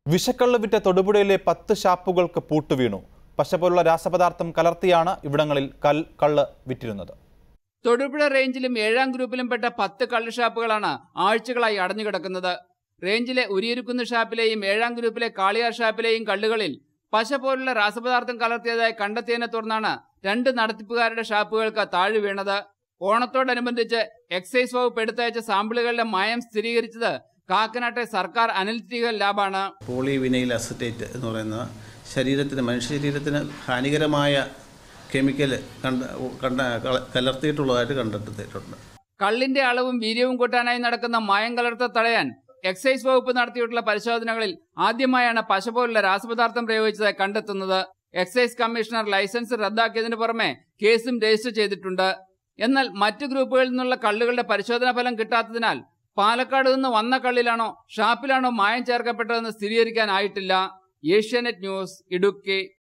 വിഷക്കള്ള് വിറ്റ തൊടുപുഴയിലെ പത്ത് ഷാപ്പുകൾക്ക് പൂട്ടുവീണു പശ പോലുള്ള രാസപദാർത്ഥം കലർത്തിയാണ് ഇവിടങ്ങളിൽ കൽ കള്ള് വിറ്റിരുന്നത് തൊടുപുഴ റേഞ്ചിലും ഏഴാം ഗ്രൂപ്പിലും പെട്ട പത്ത് കള്ള് ഷാപ്പുകളാണ് ആഴ്ചകളായി അടഞ്ഞുകിടക്കുന്നത് റേഞ്ചിലെ ഉരിയിരുക്കുന്ന് ഷാപ്പിലെയും ഏഴാം ഗ്രൂപ്പിലെ കാളിയാർ ഷാപ്പിലെയും കള്ളുകളിൽ പശ പോലുള്ള രാസപദാർത്ഥം കലർത്തിയതായി കണ്ടെത്തിയതിനെ തുടർന്നാണ് രണ്ട് നടത്തിപ്പുകാരുടെ ഷാപ്പുകൾക്ക് താഴെ വീണത് ഓണത്തോടനുബന്ധിച്ച് എക്സൈസ് വകുപ്പ് എടുത്തയച്ച സാമ്പിളുകളുടെ മായം സ്ഥിരീകരിച്ചത് കാക്കനാട്ടെ സർക്കാർ അനലിറ്റിക്കൽ ലാബാണ് പോളിവിനൈൽ അസറ്റേറ്റ് എന്ന് പറയുന്ന ശരീരത്തിന് മനുഷ്യ ശരീരത്തിന് ഹാനികരമായ കെമിക്കൽ കണ്ട കണ്ട കള- കലർത്തിയിട്ടുള്ളതായിട്ട് കണ്ടെത്തിയിട്ടുണ്ട് കള്ളിന്റെ അളവും വീര്യവും കൂട്ടാനായി നടക്കുന്ന മായം കലർത്ത തടയാൻ എക്സൈസ് വകുപ്പ് നടത്തിയിട്ടുള്ള പരിശോധനകളിൽ ആദ്യമായാണ് പശ പോലുള്ള രാസപദാർത്ഥം പ്രയോഗിച്ചതായി കണ്ടെത്തുന്നത് എക്സൈസ് കമ്മീഷണർ ലൈസൻസ് റദ്ദാക്കിയതിനു പുറമെ കേസും രജിസ്റ്റർ ചെയ്തിട്ടുണ്ട് എന്നാൽ മറ്റു ഗ്രൂപ്പുകളിൽ നിന്നുള്ള കള്ളുകളുടെ പരിശോധനാ ഫലം കിട്ടാത്തതിനാൽ പാലക്കാട് നിന്ന് വന്ന കള്ളിലാണോ ഷാപ്പിലാണോ മായം ചേർക്കപ്പെട്ടതെന്ന് സ്ഥിരീകരിക്കാനായിട്ടില്ല ഏഷ്യാനെറ്റ് ന്യൂസ് ഇടുക്കി